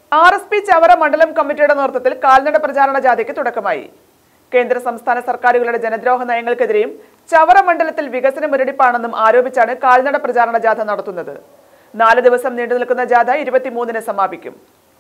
R S P Chavara മണ്ഡലം കമ്മിറ്റിയുടെ നേതൃത്വത്തിൽ കാൽനട പ്രചാരണ ജാഥയ്ക്ക് തുടക്കമായി കേന്ദ്ര സംസ്ഥാന സർക്കാരുകളുടെ ജനദ്രോഹ നയങ്ങൾക്കെതിരെയും ചവറ മണ്ഡലത്തിൽ വികസന മുരടിപ്പാണെന്നും ആരോപിച്ചാണ് കാൽനട പ്രചാരണ ജാഥ നടത്തുന്നത് നാല് ദിവസം നീണ്ടു നിൽക്കുന്ന ജാഥ ഇരുപത്തിമൂന്നിന് സമാപിക്കും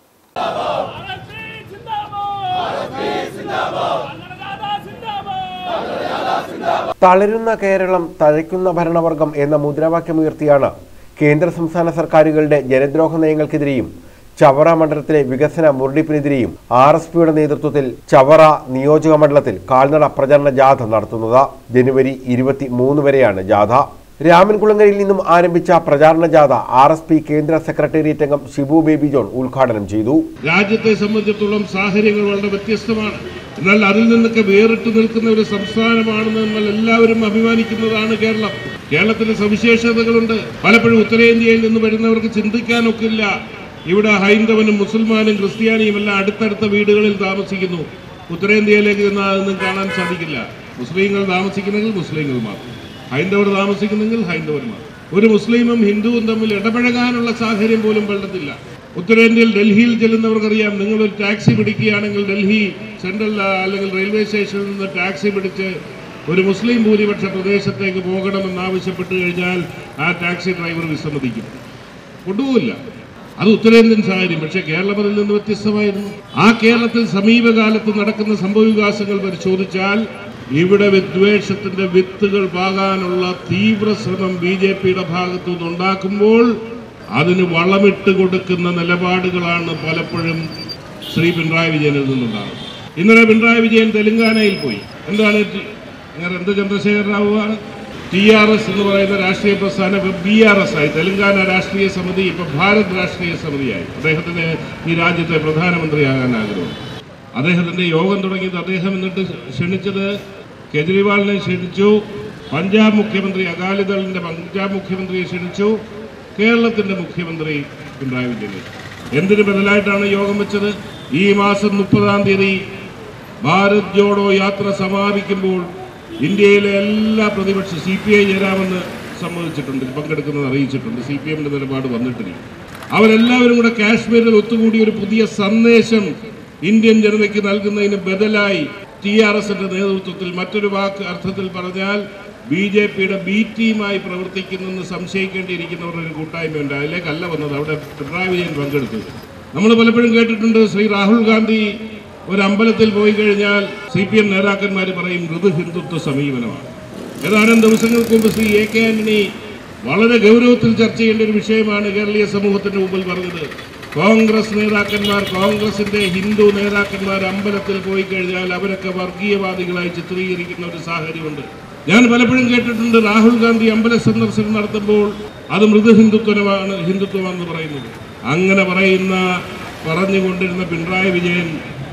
തളരുന്ന കേരളം തഴയ്ക്കുന്ന ഭരണവർഗം എന്ന മുദ്രാവാക്യമുയർത്തിയാണ് കേന്ദ്ര സംസ്ഥാന സർക്കാരുകളുടെ ജനദ്രോഹ നയങ്ങൾക്കെതിരെയും ചവറ മണ്ഡലത്തിലെ വികസന മുരടിപ്പിനെതിരെയും ആർ എസ് പിയുടെ നേതൃത്വത്തിൽ ചവറ നിയോജക മണ്ഡലത്തിൽ കാൽനട പ്രചരണ ജാഥ നടത്തുന്നത് ജനുവരി ഇരുപത്തി മൂന്ന് വരെയാണ് ജാഥ രാമൻകുളങ്ങരയിൽ നിന്നും ആരംഭിച്ച പ്രചാരണ ജാഥ ആർ എസ് പി കേന്ദ്ര സെക്രട്ടേറിയറ്റ് അംഗം ഷിബു ബേബി ജോൺ ഉദ്ഘാടനം ചെയ്തു രാജ്യത്തെ സംബന്ധിച്ചിടത്തോളം സാഹചര്യങ്ങൾ വളരെ വ്യത്യസ്തമാണ് എന്നാൽ അതിൽ നിന്നൊക്കെ വേറിട്ട് നിൽക്കുന്ന ഒരു സംസ്ഥാനമാണെന്ന് നമ്മൾ എല്ലാവരും അഭിമാനിക്കുന്നതാണ് കേരളം കേരളത്തിന് സവിശേഷതകളുണ്ട് പലപ്പോഴും ഉത്തരേന്ത്യയിൽ നിന്ന് വരുന്നവർക്ക് ചിന്തിക്കാനൊക്കില്ല ഇവിടെ ഹൈന്ദവനും മുസൽമാനും ക്രിസ്ത്യാനിയും എല്ലാം അടുത്തടുത്ത വീടുകളിൽ താമസിക്കുന്നു ഉത്തരേന്ത്യയിലേക്ക് ചെന്നാൽ അതൊന്നും കാണാൻ സാധിക്കില്ല മുസ്ലിങ്ങൾ താമസിക്കുന്നെങ്കിൽ മുസ്ലിങ്ങൾ മാത്രം ഹൈന്ദവർ താമസിക്കുന്നെങ്കിൽ ഹൈന്ദവർ മാത്രം ഒരു മുസ്ലിമും ഹിന്ദുവും തമ്മിൽ ഇടപഴകാനുള്ള സാഹചര്യം പോലും വെള്ളത്തില്ല ഉത്തരേന്ത്യയിൽ ഡൽഹിയിൽ ചെല്ലുന്നവർക്കറിയാം നിങ്ങൾ ഒരു ടാക്സി പിടിക്കുകയാണെങ്കിൽ ഡൽഹി സെൻട്രൽ ആ, അല്ലെങ്കിൽ റെയിൽവേ സ്റ്റേഷനിൽ നിന്ന് ടാക്സി പിടിച്ച് ഒരു മുസ്ലിം ഭൂരിപക്ഷ പ്രദേശത്തേക്ക് പോകണമെന്ന് ആവശ്യപ്പെട്ട് കഴിഞ്ഞാൽ ആ ടാക്സി ഡ്രൈവർ വിസമ്മതിക്കും കൊണ്ടുപോകില്ല അത് ഉത്തരേന്ത്യൻ സാഹചര്യം പക്ഷേ കേരളം അതിൽ നിന്ന് വ്യത്യസ്തമായിരുന്നു ആ കേരളത്തിൽ സമീപകാലത്ത് നടക്കുന്ന സംഭവവികാസങ്ങൾ പരിശോധിച്ചാൽ ഇവിടെ വിദ്വേഷത്തിന്റെ വിത്തുകൾ പാകാനുള്ള തീവ്ര ശ്രമം ബി ജെ പിയുടെ ഭാഗത്തു നിന്നുണ്ടാക്കുമ്പോൾ അതിന് വളമിട്ട് കൊടുക്കുന്ന നിലപാടുകളാണ് പലപ്പോഴും ശ്രീ പിണറായി വിജയനിൽ നിന്നുണ്ടാകുന്നത് ഇന്നലെ പിണറായി വിജയൻ തെലങ്കാനയിൽ പോയി എന്താണ് ടി- അങ്ങനെ എന്ത് ചന്ദ്രശേഖര റാവുവാണ് ടി ആർ എസ് എന്ന് പറയുന്ന രാഷ്ട്രീയ പ്രസ്ഥാനം ഇപ്പം ബി ആർ എസ് ആയി തെലങ്കാന രാഷ്ട്രീയ സമിതി ഇപ്പം ഭാരത് രാഷ്ട്രീയ സമിതിയായി അദ്ദേഹത്തിന് ഈ രാജ്യത്തെ പ്രധാനമന്ത്രിയാകാൻ ആഗ്രഹം അദ്ദേഹത്തിന്റെ യോഗം തുടങ്ങിയത് അദ്ദേഹം എന്നിട്ട് ക്ഷണിച്ചത് കെജ്രിവാളിനെ ക്ഷണിച്ചു പഞ്ചാബ് മുഖ്യമന്ത്രി അകാലിദളിന്റെ പഞ്ചാബ് മുഖ്യമന്ത്രിയെ ക്ഷണിച്ചു കേരളത്തിന്റെ മുഖ്യമന്ത്രി പിണറായി വിജയനെ എന്തിനു ബദലായിട്ടാണ് യോഗം വെച്ചത് ഈ മാസം മുപ്പതാം തീയതി ഭാരത് ജോഡോ യാത്ര സമാപിക്കുമ്പോൾ ഇന്ത്യയിലെ എല്ലാ പ്രതിപക്ഷ സി പി ഐ ചേരാമെന്ന് സമ്മതിച്ചിട്ടുണ്ട് പങ്കെടുക്കുന്നത് അറിയിച്ചിട്ടുണ്ട് സി പി എമ്മിന്റെ നിലപാട് വന്നിട്ടില്ല അവരെല്ലാവരും കൂടെ കാശ്മീരിൽ ഒത്തുകൂടി ഒരു പുതിയ സന്ദേശം ഇന്ത്യൻ ജനതയ്ക്ക് നൽകുന്നതിന് ബദലായി ടി ആർ എസിന്റെ നേതൃത്വത്തിൽ മറ്റൊരു വാക്ക് അർത്ഥത്തിൽ പറഞ്ഞാൽ ബി ജെ പിയുടെ ബി ടീമായി പ്രവർത്തിക്കുന്നെന്ന് സംശയിക്കേണ്ടിയിരിക്കുന്നവരുടെ ഒരു കൂട്ടായ്മയുണ്ട് അതിലേക്കല്ല വന്നത് അവിടെ പിണറായി വിജയൻ പങ്കെടുത്തത് നമ്മൾ പലപ്പോഴും കേട്ടിട്ടുണ്ട് ശ്രീ രാഹുൽ ഗാന്ധി ഒരു അമ്പലത്തിൽ പോയി കഴിഞ്ഞാൽ സി പി എം നേതാക്കന്മാർ പറയും മൃദു ഹിന്ദുത്വ സമീപനമാണ് ഏതാനും ദിവസങ്ങൾക്ക് മുമ്പ് ശ്രീ എ കെ ആന്റണി വളരെ ഗൗരവത്തിൽ ചർച്ച ചെയ്യേണ്ട ഒരു വിഷയമാണ് കേരളീയ സമൂഹത്തിന് മുമ്പിൽ പറഞ്ഞത് കോൺഗ്രസ് നേതാക്കന്മാർ കോൺഗ്രസിന്റെ ഹിന്ദു നേതാക്കന്മാർ അമ്പലത്തിൽ പോയി കഴിഞ്ഞാൽ അവരൊക്കെ വർഗീയവാദികളായി ചിത്രീകരിക്കുന്ന ഒരു സാഹചര്യമുണ്ട് ഞാൻ പലപ്പോഴും കേട്ടിട്ടുണ്ട് രാഹുൽ ഗാന്ധി അമ്പല സന്ദർശനം നടത്തുമ്പോൾ അത് മൃദു ഹിന്ദുത്വമാണ് ഹിന്ദുത്വമാണെന്ന് പറയുന്നത് അങ്ങനെ പറയുന്ന പറഞ്ഞുകൊണ്ടിരുന്ന പിണറായി വിജയൻ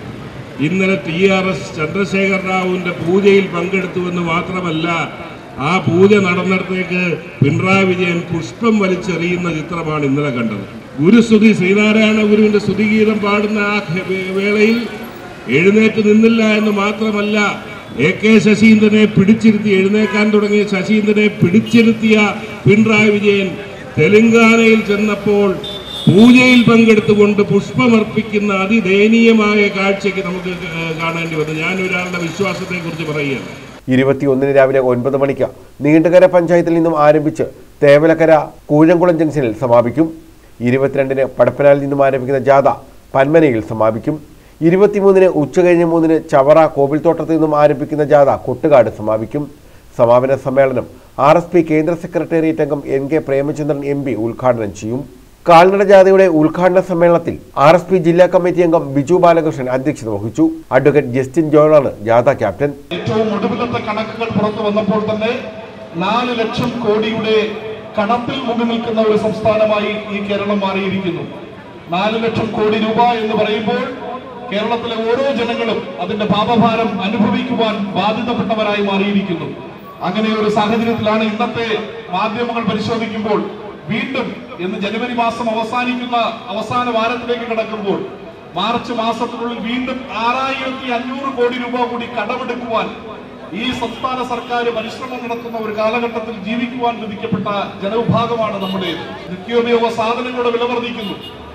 ഇന്നലെ ടി ആർ എസ് ചന്ദ്രശേഖർ റാവുവിന്റെ പൂജയിൽ പങ്കെടുത്തുവെന്ന് മാത്രമല്ല ആ പൂജ നടന്നിടത്തേക്ക് പിണറായി വിജയൻ പുഷ്പം വലിച്ചെറിയുന്ന ചിത്രമാണ് ഇന്നലെ കണ്ടത് ഗുരുസ്തുതി ശ്രീനാരായണ ഗുരുവിന്റെ സ്തുതിഗീതം പാടുന്ന ആ വേ- വേളയിൽ എഴുന്നേറ്റ് നിന്നില്ല എന്ന് മാത്രമല്ല എ കെ ശശീന്ദ്രനെ പിടിച്ചിരുത്തി എഴുന്നേക്കാൻ തുടങ്ങിയ ശശീന്ദ്രനെ പിടിച്ചിരുത്തിയ പിണറായി വിജയൻ തെലങ്കാനയിൽ ചെന്നപ്പോൾ പൂജയിൽ പങ്കെടുത്തുകൊണ്ട് പുഷ്പമർപ്പിക്കുന്ന അതിദയനീയമായ കാഴ്ചയ്ക്ക് നമുക്ക് ഏഹ്, കാണേണ്ടി വന്നു ഞാൻ ഒരാളുടെ വിശ്വാസത്തെക്കുറിച്ച് പറയുകയാണ് ഇരുപത്തിയൊന്നിന് രാവിലെ ഒൻപത് മണിക്ക് നീണ്ടകര പഞ്ചായത്തിൽ നിന്നും ആരംഭിച്ച് തേവലക്കര കൂഴംകുളം ജംഗ്ഷനിൽ സമാപിക്കും ഇരുപത്തിരണ്ടിന് പടപ്പനാലിൽ നിന്നും ആരംഭിക്കുന്ന ജാഥ പന്മനയിൽ സമാപിക്കും ഇരുപത്തിമൂന്നിന് ഉച്ചകഴിഞ്ഞ് മൂന്നിന് ചവറ കോവിൽത്തോട്ടത്തിൽ നിന്നും ആരംഭിക്കുന്ന ജാഥ കൊട്ടുകാട് സമാപിക്കും സമാപന സമ്മേളനം ആർ എസ് പി കേന്ദ്ര സെക്രട്ടേറിയറ്റ് അംഗം N K Premachandran M P ഉദ്ഘാടനം ചെയ്യും കാൽനട ജാഥയുടെ ഉദ്ഘാടന സമ്മേളനത്തിൽ ആർ എസ് പി ജില്ലാ കമ്മിറ്റി അംഗം ബിജു ബാലകൃഷ്ണൻ അധ്യക്ഷത വഹിച്ചു അഡ്വക്കേറ്റ് ജസ്റ്റിൻ ജോണാണ് ജാഥ ക്യാപ്റ്റൻ ഏറ്റവും ഒടുവിലത്തെ കണക്കുകൾ പുറത്തു വന്നപ്പോൾ തന്നെ നാല് ലക്ഷം കോടിയുടെ കടത്തിൽ മുങ്ങി നിൽക്കുന്ന ഒരു സംസ്ഥാനമായി ഈ കേരളം മാറിയിരിക്കുന്നു നാല് ലക്ഷം കോടി രൂപ എന്ന് പറയുമ്പോൾ കേരളത്തിലെ ഓരോ ജനങ്ങളും അതിന്റെ പാപഭാരം അനുഭവിക്കുവാൻ ബാധിതപ്പെട്ടവരായി മാറിയിരിക്കുന്നു അങ്ങനെ ഒരു സാഹചര്യത്തിലാണ് ഇന്നത്തെ മാധ്യമങ്ങൾ പരിശോധിക്കുമ്പോൾ വീണ്ടും ഇന്ന് ജനുവരി മാസം അവസാനിക്കുന്ന അവസാന വാരത്തിലേക്ക് കടക്കുമ്പോൾ മാർച്ച് മാസത്തിനുള്ളിൽ വീണ്ടും ആറായിരത്തി അഞ്ഞൂറ് കോടി രൂപ കൂടി കടമെടുക്കുവാൻ ഈ സംസ്ഥാന സർക്കാർ പരിശ്രമം നടത്തുന്ന ഒരു കാലഘട്ടത്തിൽ ജീവിക്കുവാൻ വിധിക്കപ്പെട്ട ജനവിഭാഗമാണ് നമ്മുടെ നിത്യോപയോഗ സാധനങ്ങളുടെ വില വർദ്ധിക്കുന്നു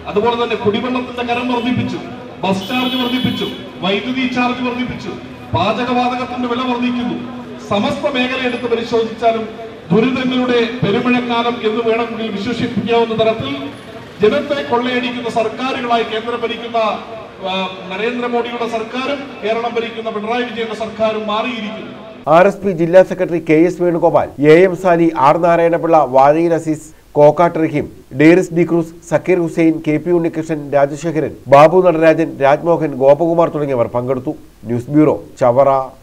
അതുപോലെ തന്നെ കുടിവെള്ളത്തിന്റെ കരം വർദ്ധിപ്പിച്ചു ബസ് ചാർജ് വർദ്ധിപ്പിച്ചു വൈദ്യുതി ചാർജ് വർദ്ധിപ്പിച്ചു പാചകവാതകത്തിന്റെ വില വർദ്ധിക്കുന്നു സമസ്ത മേഖല എടുത്ത് പരിശോധിച്ചാലും ദുരിതങ്ങളുടെ പെരുമഴക്കാലം എന്ന് വേണമെങ്കിൽ വിശ്വസിപ്പിക്കാവുന്ന തരത്തിൽ ജനത്തെ കൊള്ളയടിക്കുന്ന സർക്കാരുകളായി കേന്ദ്രം ഭരിക്കുന്ന ആ, നരേന്ദ്രമോദിയുടെ സർക്കാരും കേരളം ഭരിക്കുന്ന പിണറായി വിജയന്റെ സർക്കാരും മാറിയിരിക്കുന്നു ആർ എസ് പി ജില്ലാ secretary K S Venugopal A M Sali R Narayanapillai Vazhayil Azeez Kokkattu Rahim Deris D'Cruz Sakeer Hussain K P Unnikrishnan Rajasekharan Babu Nadarajan Rajmohan Gopakumar തുടങ്ങിയവർ പങ്കെടുത്തു ന്യൂസ് ബ്യൂറോ ചവറ